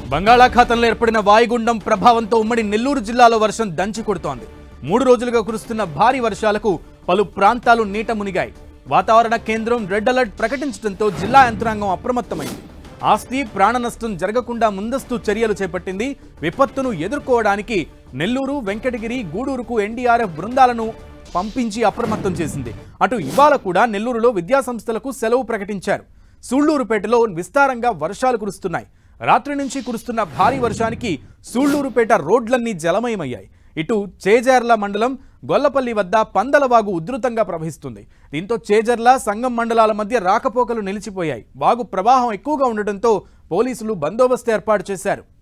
బంగాళాఖాతంలో ఏర్పడిన వాయుగుండం ప్రభావంతో ఉమ్మడి నెల్లూరు జిల్లాలో వర్షం దంచి కొడుతోంది మూడు రోజులుగా కురుస్తున్న భారీ వర్షాలకు పలు ప్రాంతాలు నీట మునిగాయి వాతావరణ కేంద్రం రెడ్ అలర్ట్ ప్రకటించడంతో జిల్లా యంత్రాంగం అప్రమత్తమైంది ఆస్తి ప్రాణ నష్టం జరగకుండా ముందస్తు చర్యలు చేపట్టింది విపత్తును ఎదుర్కోవడానికి నెల్లూరు వెంకటగిరి గూడూరుకు ఎన్డీఆర్ఎఫ్ బృందాలను పంపించి అప్రమత్తం చేసింది అటు ఇవాళ కూడా నెల్లూరులో విద్యాసంస్థలకు సెలవు ప్రకటించారు సూళ్లూరుపేటలో విస్తారంగా వర్షాలు కురుస్తున్నాయి రాత్రి నుంచి కురుస్తున్న భారీ వర్షానికి సూళ్లూరుపేట రోడ్లన్నీ జలమయమయ్యాయి ఇటు చేజర్ల మండలం గొల్లపల్లి వద్ద పందలవాగు ఉధృతంగా ప్రవహిస్తుంది దీంతో చేజర్ల సంగం మండలాల మధ్య రాకపోకలు నిలిచిపోయాయి వాగు ప్రవాహం ఎక్కువగా ఉండటంతో పోలీసులు బందోబస్తు ఏర్పాటు చేశారు